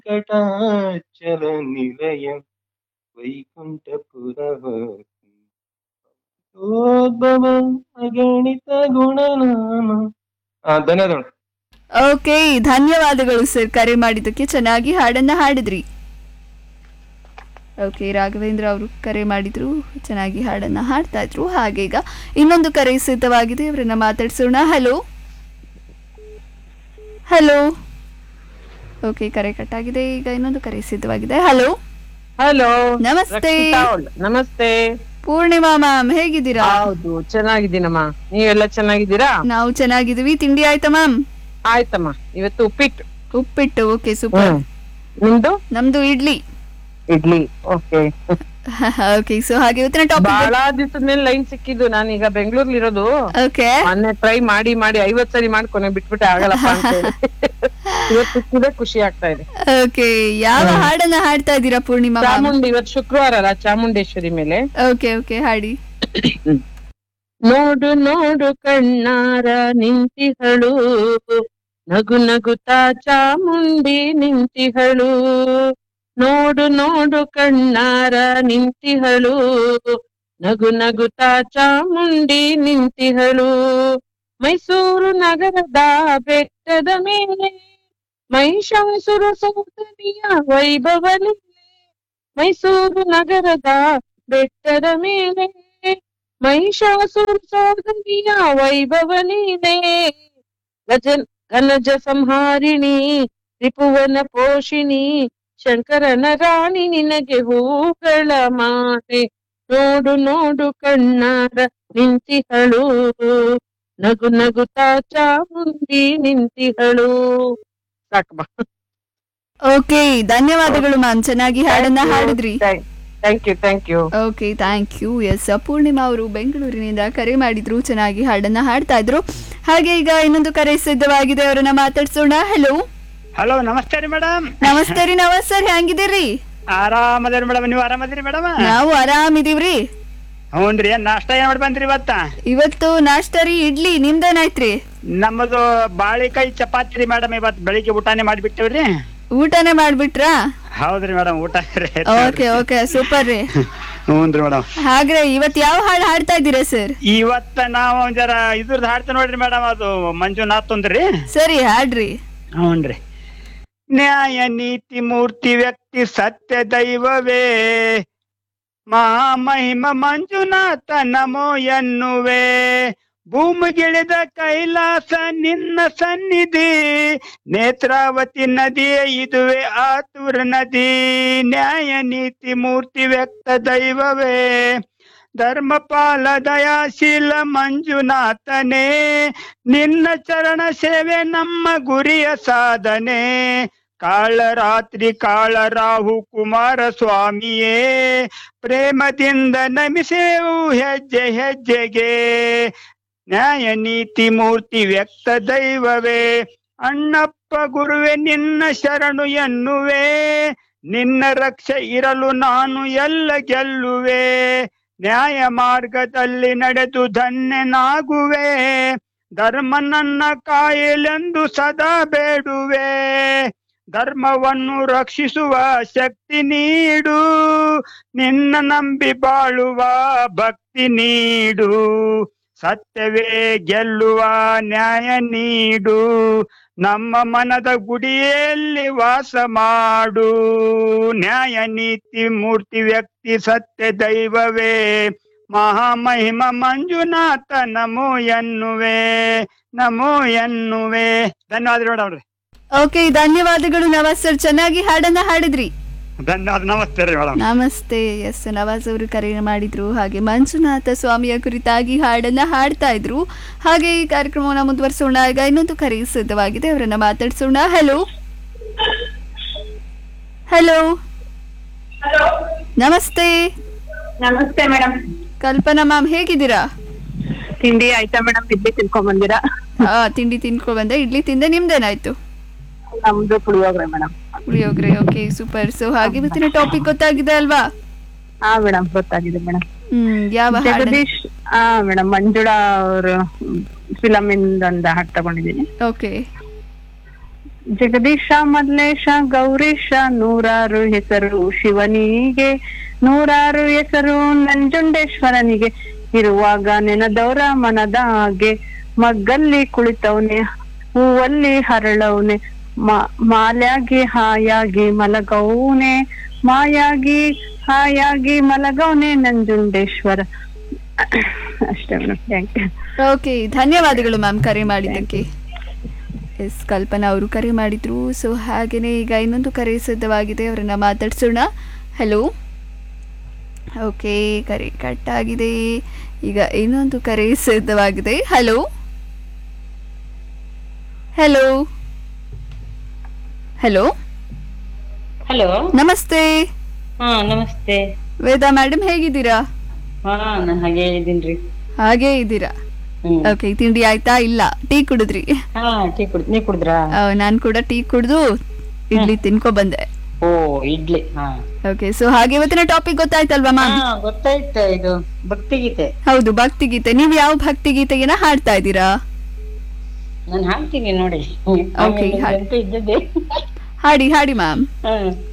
ವೆಂಕಟಾಚಲ ನಿಲಯ ವೈಕುಂಠಪುರವಾಸಿ ಓದ್ಭವ ಅಗಣಿತ ಗುಣನಾಮ ಆ ಧನ್ಯವಾದಗಳು ಓಕೆ ಧನ್ಯವಾದಗಳು ಸರ್ ಕರೆ ಮಾಡಿದ್ದಕ್ಕೆ ಚೆನ್ನಾಗಿ ಹಾಡನ್ನ ಹಾಡಿದ್ರಿ ಓಕೆ ರಾಘವೇಂದ್ರ ಅವರು ಕರೆ ಮಾಡಿದ್ರು ಚೆನ್ನಾಗಿ ಹಾಡನ್ನ ಹಾಡ್ತಾ ಇದ್ರು ಹಾಗೆ ಈಗ ಇನ್ನೊಂದು ಕರೆ ಸಿದ್ಧವಾಗಿದೆ ಅವರನ್ನ ಮಾತಾಡ್ಸೋಣ ಹಲೋ ಹಲೋ ಓಕೆ ಕರೆ ಕಟ್ಟಾಗಿದೆ ಈಗ ಇನ್ನೊಂದು ಕರೆ ಸಿದ್ಧವಾಗಿದೆ ಹಲೋ ಹಲೋ ನಮಸ್ತೆ. ನಮಸ್ತೆ ಪೂರ್ಣಿಮಾ ಮ್ಯಾಮ್ ಹೇಗಿದ್ದೀರಾ ಹೌದು ಚೆನ್ನಾಗಿದ್ದೀನಮ್ಮ ನೀವೆಲ್ಲ ಚೆನ್ನಾಗಿದ್ದೀರಾ ನಾವು ಚೆನ್ನಾಗಿದ್ದೀವಿ ತಿಂಡಿ ಆಯ್ತಾ ಮ್ಯಾಮ್ ಆಯ್ತಮ್ಮ ಇವತ್ತು ಉಪ್ಪಿಟ್ಟು ಉಪ್ಪಿಟ್ಟು ಓಕೆ ಸೂಪರ್ ಹ್ಮ್. ನಿಮ್ದು ನಮ್ದು idli idli okay okay so ಹಾಗೆ ಇವತ್ತಿನ ಟಾಪಿಕ್ ಬಹಳ ದಿವಸದ ಮೇಲೆ ಲೈನ್ ಸಿಕ್ಕಿದ್ದು ನಾನೀಗ ಬೆಂಗಳೂರಲ್ಲಿ ಇರೋದು ಓಕೆ ಮೊನ್ನೆ ಟ್ರೈ ಮಾಡಿ ಮಾಡಿ ಐವತ್ ಸರಿ ಮಾಡ್ಕೊನೆ ಬಿಟ್ಬಿಟ್ಟೆ ಆಗಲ್ಲಪ್ಪ ಅಂತ ಹೇಳಿ ಇವತ್ತು ಸಿಕ್ಕಿದೆ ಖುಷಿ ಆಗ್ತಾ ಇದೆ ಓಕೆ ಯಾವ ಹಾಡನ್ನ ಹಾಡ್ತಾ ಇದ್ದೀರಾ ಪೂರ್ಣಿಮಾ ಮ್ಯಾಮ್ ಚಾಮುಂಡಿ ಇವತ್ತು ಶುಕ್ರವಾರ ಅಲ್ಲ ಚಾಮುಂಡೇಶ್ವರಿ ಮೇಲೆ ಓಕೆ ಓಕೆ ಹಾಡಿ ನೋಡು ನೋಡು ಕಣ್ಣಾರ ನಿಂತಿಹಳು ನಗು ನಗುತ್ತಾ ಚಾಮುಂಡಿ ನಿಂತಿಹಳು ನೋಡು ನೋಡು ಕಣ್ಣಾರ ನಿಂತಿಹಳು ನಗು ನಗುತ್ತಾ ಚಾಮುಂಡಿ ನಿಂತಿಹಳು ಮೈಸೂರು ನಗರದ ಬೆಟ್ಟದ ಮೇಲೆ ಮಹಿಷಾಸುರ ಸೌಂದರ್ಯ ವೈಭವ ಲೀಲೆ. ಮೈಸೂರು ನಗರದ ಬೆಟ್ಟದ ಮೇಲೆ ಮಹಿಷಾಸುರ ಸೌಂದರ್ಯ ವೈಭವ ಲೀಲೆ ಗಜ ಗನಜ ಸಂಹಾರಿಣಿ ತ್ರಿಪುವನ ಪೋಷಿಣಿ ಶಂಕರನ ರಾಣಿ ನಿನಗೆ ಹೂಗಳ ಮಾತೆ ನೋಡು ನೋಡು ಕಣ್ಣಾರ ನಿಂತಿಹಳು ನಗು ನಗುತ್ತಾ ಚಾಮುಂಡಿ ನಿಂತಿಹಳು ಸಾಕಮ್ಮ ಓಕೆ ಧನ್ಯವಾದಗಳು ಮ್ಯಾಮ್ ಚೆನ್ನಾಗಿ ಹಾಡನ್ನ ಹಾಡಿದ್ರಿ thank you thank you okay thank you S Purnima ಅವರು ಬೆಂಗಳೂರಿನಿಂದ ಕರೆ ಮಾಡಿದ್ರು ಚೆನ್ನಾಗಿ ಹಾಡನ್ನ ಹಾಡ್ತಾ ಇದ್ರು ಹಾಗೆ ಈಗ ಇನ್ನೊಂದು ಕರೆ ಸಿದ್ಧವಾಗಿದೆ ಅವರನ್ನ ಮಾತಾಡ್ಸೋಣ ಹಲೋ ಹಲೋ ನಮಸ್ತೆ ರೀ ಮೇಡಮ್ ನಮಸ್ತೆ ರೀ ನಮಸ್ ಸರ್ ಹೆಂಗಿದ್ದೀರಿ ಆರಾಮದಿರಿ ಮೇಡಮ್ ನೀವು ಆರಾಮದಿರಿ ಮೇಡಮ್ ನಾವು ಆರಾಮಿದೀವ್ರಿ ಹ್ಞೂನ್ರಿ ಏನ್ ನಾಷ್ಟ ಏನ್ ಮಾಡಿ ಬಂದ್ರಿ ಇವತ್ತ ಇವತ್ತು ನಾಷ್ಟ ರೀ ಇಡ್ಲಿ ನಿಮ್ದೇನಾಯ್ತ್ರಿ ನಮ್ಮದು ಬಾಳಿಕಾಯಿ ಚಪಾತಿ ರೀ ಮೇಡಮ್ ಇವತ್ತು ಬೆಳಿಗ್ಗೆ ಊಟನೇ ಮಾಡಿಬಿಟ್ಟೇವ್ರಿ ಊಟನೇ ಮಾಡ್ಬಿಟ್ರಾ ಹೌದ್ರಿ ಮೇಡಮ್ ಊಟ ಓಕೆ ಓಕೆ ಸೂಪರ್ ರೀ ಹ್ಞೂನ್ರಿ ಮೇಡಮ್ ಹಾಗ್ರೆ ಇವತ್ ಯಾವ ಹಾಡು ಹಾಡ್ತಾ ಇದ್ದೀರಾ ಸರ್ ಇವತ್ತ ನಾವು ಒಂದ್ ಜರ ಇದ್ರದ್ದು ಹಾಡ್ತೇವೆ ನೋಡ್ರಿ ಮೇಡಮ್ ಅದು ಮಂಜುನಾಥ್ ಅಂದ್ರಿ ಸರಿ ಹಾಡ್ರಿ ಹ್ಞೂನ್ರಿ ನ್ಯಾಯ ನೀತಿ ಮೂರ್ತಿ ವ್ಯಕ್ತಿ ಸತ್ಯ ದೈವವೇ ಮಹಿಮ ಮಂಜುನಾಥ ನಮೋ ಎನ್ನುವೆ ಭೂಮಿಗಿಳಿದ ಕೈಲಾಸ ನಿನ್ನ ಸನ್ನಿಧಿ ನೇತ್ರಾವತಿ ನದಿಯೇ ಇದುವೆ ಆತುರ ನದಿ ನ್ಯಾಯ ನೀತಿ ಮೂರ್ತಿ ವ್ಯಕ್ತ ದೈವವೇ ಧರ್ಮಪಾಲ ದಯಾಶೀಲ ಮಂಜುನಾಥನೇ ನಿನ್ನ ಚರಣ ಸೇವೆ ನಮ್ಮ ಗುರಿಯ ಸಾಧನೆ ಕಾಳರಾತ್ರಿ ಕಾಳರಾಹು ಕುಮಾರ ಸ್ವಾಮಿಯೇ ಪ್ರೇಮದಿಂದ ನಮಿಸೇವು ಹೆಜ್ಜೆ ಹೆಜ್ಜೆಗೆ ನ್ಯಾಯ ನೀತಿ ಮೂರ್ತಿ ವ್ಯಕ್ತ ದೈವವೇ ಅಣ್ಣಪ್ಪ ಗುರುವೆ ನಿನ್ನ ಶರಣು ಎನ್ನುವೆ ನಿನ್ನ ರಕ್ಷೆ ಇರಲು ನಾನು ಎಲ್ಲ ಗೆಲ್ಲುವೆ ನ್ಯಾಯ ಮಾರ್ಗದಲ್ಲಿ ನಡೆದು ಧನ್ಯನಾಗುವೆ ಧರ್ಮ ನನ್ನ ಕಾಯಲೆಂದು ಸದಾ ಬೇಡುವೆ ಧರ್ಮವನ್ನು ರಕ್ಷಿಸುವ ಶಕ್ತಿ ನೀಡು ನಿನ್ನ ನಂಬಿ ಬಾಳುವ ಭಕ್ತಿ ನೀಡು ಸತ್ಯವೇ ಗೆಲ್ಲುವ ನ್ಯಾಯ ನೀಡು ನಮ್ಮ ಮನದ ಗುಡಿಯಲ್ಲಿ ವಾಸ ಮಾಡು ನ್ಯಾಯ ನೀತಿ ಮೂರ್ತಿ ವ್ಯಕ್ತಿ ಸತ್ಯ ದೈವವೇ ಮಹಾಮಹಿಮ ಮಂಜುನಾಥ ನಮೋ ಎನ್ನುವೆ ನಮೋ ಎನ್ನುವೆ ಧನ್ಯವಾದ ಮೇಡಮ್ ಓಕೆ ಧನ್ಯವಾದಗಳು ನವಾಜ್ ಸರ್ ಚೆನ್ನಾಗಿ ಹಾಡನ್ನ ಹಾಡಿದ್ರಿ ಧನ್ಯವಾದ ನಮಸ್ತೆ ರೀ ಮೇಡಮ್ ನಮಸ್ತೆ ಎಸ್ ನವಾಜ್ ಅವರು ಕರೆ ಮಾಡಿದ್ರು ಹಾಗೆ ಮಂಜುನಾಥ ಸ್ವಾಮಿಯ ಕುರಿತಾಗಿ ಹಾಡನ್ನ ಹಾಡ್ತಾ ಇದ್ರು ಹಾಗೆ ಈ ಕಾರ್ಯಕ್ರಮವನ್ನ ಮುಂದುವರಿಸೋಣ ಈಗ ಇನ್ನೊಂದು ಕರೆ ಸಿದ್ಧವಾಗಿದೆ ಅವರನ್ನ ಮಾತಾಡ್ಸೋಣ ಹಲೋ ಹಲೋ ನಮಸ್ತೆ ನಮಸ್ತೆ ಮೇಡಮ್ ಕಲ್ಪನಾ ಮ್ಯಾಮ್ ಹೇಗಿದ್ದೀರಾ ತಿಂಡಿ ಆಯ್ತಾ ಮೇಡಮ್ ಇಡ್ಲಿ ತಿನ್ಕೊಂಡ್ ಬಂದಿರಾ ಆ ತಿಂಡಿ ತಿನ್ಕೊ ಬಂದೆ ಇಡ್ಲಿ ತಿಂದೆ ನಿಮ್ದೇನಾಯ್ತು ನಮ್ದು puliyogare madam puliyogare okay super so ಹಾಗೆ ಇವತ್ತಿನ ಟಾಪಿಕ್ ಗೊತ್ತಾಗಿದೆ ಅಲ್ವಾ ಹಾ ಮೇಡಮ್ ಗೊತ್ತಾಗಿದೆ ಮೇಡಮ್ ಹ್ಮ್ ಯಾವ ಹಾಡು ಜಗದೀಶ್ ಹಾ ಮೇಡಮ್ ಮಂಜುಳಾ ಅವರು ಫಿಲಮ್ ಇಂದ ಒಂದು ಹಾಡ್ ತಗೊಂಡಿದ್ದೀನಿ ಓಕೆ ಜಗದೀಶ ಮಲ್ಲೇಶ ಗೌರೀಶ ನೂರಾರು ಹೆಸರು ಶಿವನಿಗೆ ನೂರಾರು ಹೆಸರು ನಂಜುಂಡೇಶ್ವರನಿಗೆ ಇರುವಾಗ ನೆನದವರ ಮನದ ಹಾಗೆ ಮಗ್ಗಲ್ಲಿ ಕುಳಿತವನೆ ಹೂವಲ್ಲಿ ಹರಳವನೆ ಮಾ ಮಾಲ್ಯಾಗಿ ಹಾಯಾಗಿ ಮಲಗೌನೆ ಮಾಯಾಗಿ ಹಾಯಾಗಿ ಮಲಗೌನೆ ನಂಜುಂಡೇಶ್ವರ ಅಷ್ಟೇ ಮೇಡಮ್ ಥ್ಯಾಂಕ್ ಯು ಓಕೆ ಧನ್ಯವಾದಗಳು ಮ್ಯಾಮ್ ಕರೆ ಮಾಡಿದ್ದಕ್ಕೆ ಎಸ್ ಕಲ್ಪನಾ ಅವರು ಕರೆ ಮಾಡಿದ್ರು ಸೊ ಹಾಗೆಯೇ ಈಗ ಇನ್ನೊಂದು ಕರೆ ಸಿದ್ಧವಾಗಿದೆ ಅವರನ್ನ ಮಾತಾಡ್ಸೋಣ ಹಲೋ ಓಕೆ ಕರೆ ಕಟ್ ಆಗಿದೆ ಈಗ ಇನ್ನೊಂದು ಕರೆ ಸಿದ್ಧವಾಗಿದೆ ಹಲೋ ಹಲೋ ಹಲೋ ಹಲೋ ನಮಸ್ತೆ ಹಾ ನಮಸ್ತೆ ವೇದಾ ಮೇಡಮ್ ಹೇಗಿದ್ದೀರಾ ಹಾ ನಾನು ಹಾಗೆ ಇದ್ದೀನ್ರಿ ಹಾಗೇ ಇದ್ದೀರಾ ಹ್ಮ್ ಓಕೆ ತಿಂಡಿ ಆಯ್ತಾ ಇಲ್ಲ ಟೀ ಕುಡಿದ್ರಿ ಹಾ ಟೀ ಕುಡ್ ನೀವ್ ಕುಡಿದ್ರಾ ನಾನು ಕೂಡ ಟೀ ಕುಡಿದು ಇಡ್ಲಿ ತಿನ್ಕೊ ಬಂದೆ ಓ ಇಡ್ಲಿ ಹಾ ಓಕೆ ಸೊ ಹಾಗೆ ಇವತ್ತಿನ ಟಾಪಿಕ್ ಗೊತ್ತಾಯ್ತಲ್ವಾ ಮ್ಯಾಮ್ ಹಾ ಗೊತ್ತಾಯ್ತು ಇದು ಭಕ್ತಿಗೀತೆ ಹೌದು ಭಕ್ತಿಗೀತೆ ನೀವು ಯಾವ ಭಕ್ತಿಗೀತೆಗೆನ ಹಾಡ್ತಾ ಇದ್ದೀರಾ ನಾನು ಹಾಡ್ತೀನಿ ನೋಡಿ Okay, ಹಾಡಿ. ಅಂತೂ ಇದ್ದದ್ದೇ ಹಾಡಿ ಹಾಡಿ ಮ್ಯಾಮ್ ಹಾ